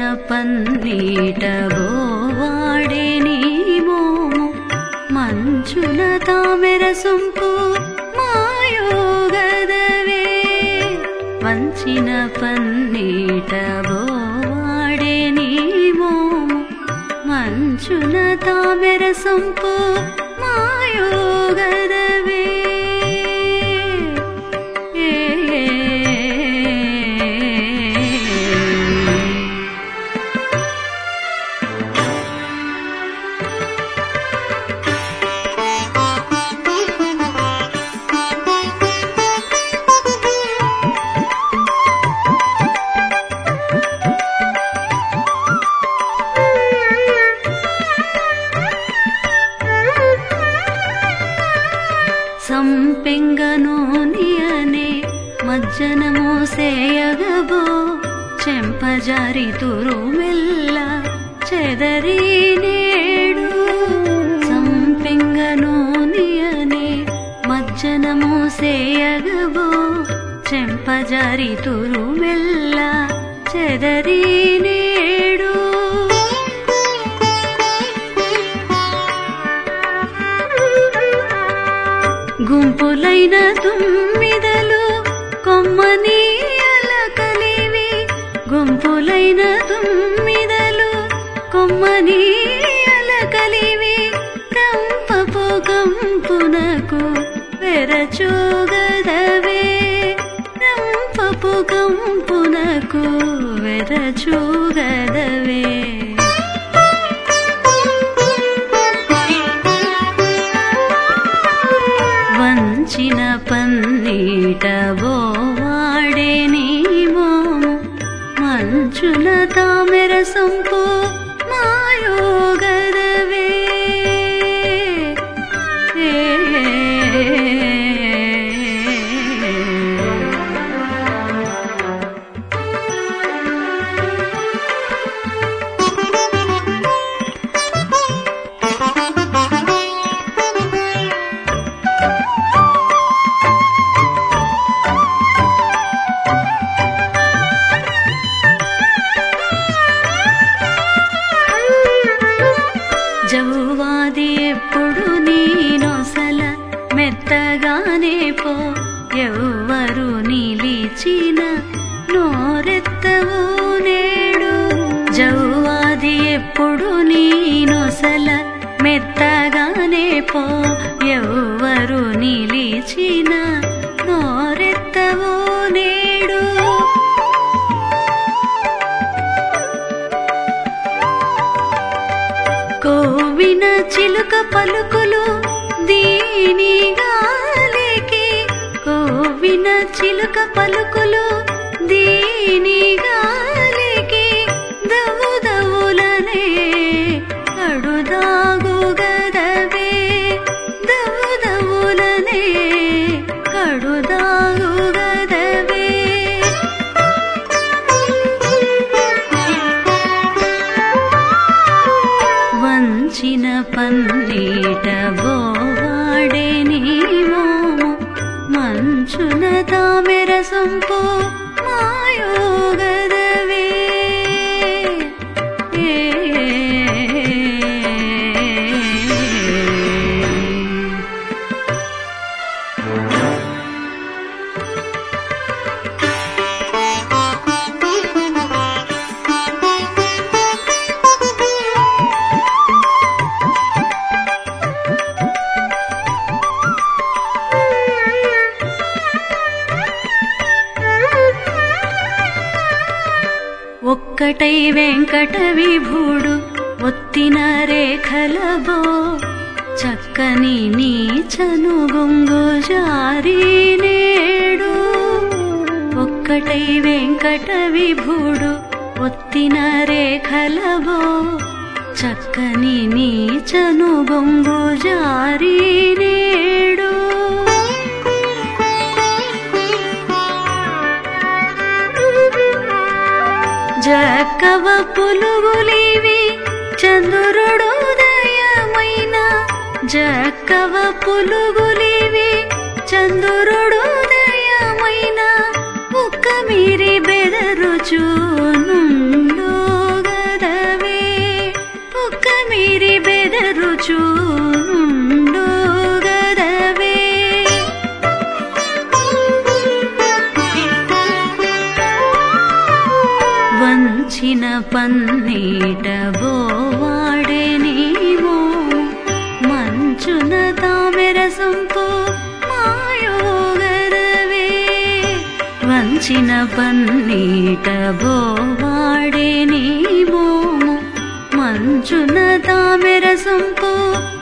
పన్నీట బోవాడే నీ మోము మంచున తామెర సొంపు మాయోగదవే వంచిన పన్నీట బోవాడే నీ మోము మంచున తామెర సొంపు మాయోగదవే ఏ సంపెంగనోనియనే మజ్జనము సేయగబో చెంపజారి తురు మెల్ల చెదరి నేడు సంపెంగనోనియనే మజ్జనము సేయగబో చెంపజారి తురు మెల్ల చెదరి నేడు గుంపులైన తుమ్మిదలు కొమ్మని అలకలివి గుంపులైన తుమ్మిదలు కొమ్మని అలకలివి రంపపు గంపునకు వెరచూగదవే రంపపు గంపునకు వెరచూగదవే వంచిన పన్నీట బోవాడే నీ మోము మంచున తామెర సొంపు మాయోగదవే ఏ జవ్వాది ఎప్పుడు నీ నొసల మెత్తగానే పో ఎవ్వరు నిలిచిన నోరెత్తవు నేడు జవ్వాది ఎప్పుడు నీ నొసల మెత్తగానే పో ఎవ్వరు నిలిచిన నోరెత్తవు నేడు కోవిన చిలుక పలుకులు దీని గాలికి కోవిన చిలుక పలుకులు దీని గాలికి దవు దవులనే కడుదాగుగదవే దవు దవులనే కడుదాగుగదవే వంచిన పన్నీట బోవాడే నీ మోము మంచున తామెర సొంపు మాయోగదవే ఏ ఒక్కటై వెంకట విభుడు ఒత్తిన రేఖలబో చక్కని నీ చనుగొంగు జారి నేడు ఒక్కటై వెంకట విభుడు ఒత్తిన రేఖలబో చక్కని నీ చనుగొంగు జారి నేడు జక్కవ పులుగులివి చంద్రుడోదయమైన జక్కవ పులుగులివి చంద్రుడోదయమైన ఒక్క మీరి బెదరుచూనుండోగ వంచిన పన్నీట బోవాడే నీవో మంచున తామెర సొంపు మాయోగరవే వంచిన పన్నీట బోవాడే నీవో మంచున తామెర సొంపు